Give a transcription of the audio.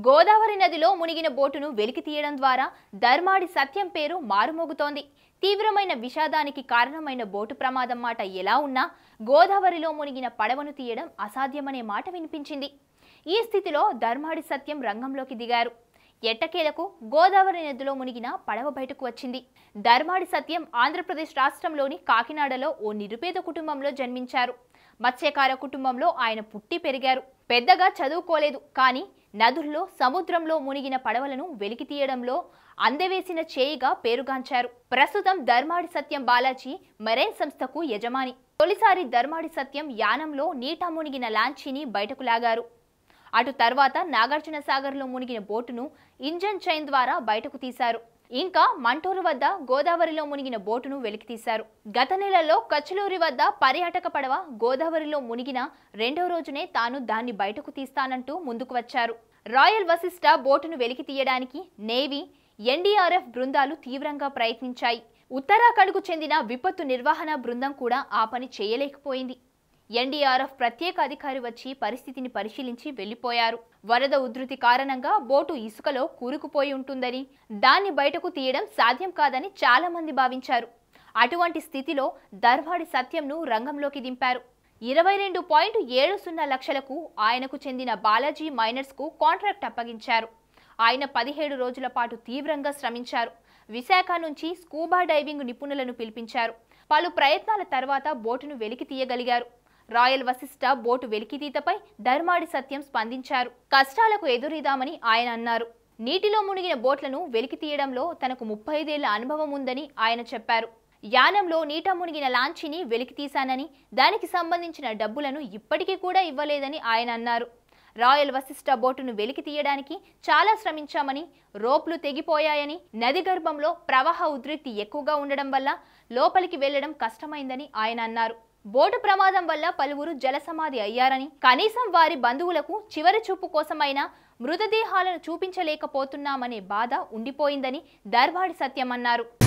గోదావరి నదిలో మునిగిన బోటును వెలికి తీయడం ద్వారా ధర్మాడి సత్యం పేరు మారుమోగుతోంది తీవ్రమైన విషాదానికి కారణమైన బోటు ప్రమాదం మాట ఎలా ఉన్నా గోదావరిలో మునిగిన పడవను తీయడం అసాధ్యమనే మాట వినిపించింది ఈ స్థితిలో ధర్మాడి సత్యం రంగంలోకి దిగారు ఎట్టకేలకు గోదావరి నదిలో మునిగిన పడవ బయటకు వచ్చింది ధర్మాడి సత్యం ఆంధ్రప్రదేశ్ రాష్ట్రంలోని కాకినాడలో ఓ నిరుపేద కుటుంబంలో జన్మించారు మత్స్యకార కుటుంబంలో ఆయన పుట్టి పెరిగారు పెద్దగా చదువుకోలేదు కానీ నదుల్లో సముద్రంలో మునిగిన పడవలను వెలికి తీయడంలో అందవేసిన చేయిగా పేరుగాంచారు ప్రస్తుతం ధర్మాడి సత్యం బాలాజీ మెరైన్ సంస్థకు యజమాని తొలిసారి ధర్మాడి సత్యం యానంలో నీట మునిగిన లాంచీని బయటకు లాగారు అటు తర్వాత నాగార్జున సాగర్లో మునిగిన బోటును ఇంజన్ చైన్ ద్వారా బయటకు తీశారు ఇంకా మంటూరు వద్ద గోదావరిలో మునిగిన బోటును వెలికితీశారు గత నెలలో కచ్లూరి వద్ద పర్యాటక పడవ గోదావరిలో మునిగిన రెండో రోజునే తాను దాన్ని బయటకు తీస్తానంటూ ముందుకు వచ్చారు రాయల్ వశిష్ట బోటును వెలికి తీయడానికి నేవీ ఎన్డీఆర్ఎఫ్ బృందాలు తీవ్రంగా ప్రయత్నించాయి ఉత్తరాఖండ్కు చెందిన విపత్తు నిర్వహణ బృందం కూడా ఆ పని చేయలేకపోయింది ఎన్డీఆర్ఎఫ్ ప్రత్యేక అధికారి వచ్చి పరిస్థితిని పరిశీలించి వెళ్లిపోయారు వరద ఉధృతి కారణంగా బోటు ఇసుకలో కూరుకుపోయి ఉంటుందని దాన్ని బయటకు తీయడం సాధ్యం కాదని చాలా మంది భావించారు అటువంటి స్థితిలో దర్వాడి సత్యంను రంగంలోకి దింపారు ఇరవై రెండు పాయింట్ ఏడు సున్నా లక్షలకు ఆయనకు చెందిన బాలాజీ మైనర్స్కు కాంట్రాక్ట్ అప్పగించారు ఆయన పదిహేడు రోజుల పాటు తీవ్రంగా శ్రమించారు విశాఖ నుంచి స్కూబా డైవింగ్ నిపుణులను పిలిపించారు పలు ప్రయత్నాల తర్వాత బోటును వెలికి తీయగలిగారు రాయల్ వశిష్ట బోటు వెలికితీతపై ధర్మాడి సత్యం స్పందించారు కష్టాలకు ఎదురీదామని ఆయన అన్నారు నీటిలో మునిగిన బోట్లను వెలికి తీయడంలో తనకు ముప్పై ఐదేళ్ల అనుభవం ఉందని ఆయన చెప్పారు యానంలో నీట మునిగిన లాంచీని వెలికి తీశానని దానికి సంబంధించిన డబ్బులను ఇప్పటికీ కూడా ఇవ్వలేదని ఆయన అన్నారు రాయల్ వశిష్ట బోటును వెలికి తీయడానికి చాలా శ్రమించామని రోప్లు తెగిపోయాయని నది గర్భంలో ప్రవాహ ఉధృతి ఎక్కువగా ఉండడం వల్ల లోపలికి వెళ్లడం కష్టమైందని ఆయన అన్నారు బోటు ప్రమాదం వల్ల పలువురు జలసమాధి అయ్యారని కనీసం వారి బంధువులకు చివరి చూపు కోసమైనా మృతదేహాలను చూపించలేకపోతున్నామనే బాధ ఉండిపోయిందని దర్వాడి సత్యం అన్నారు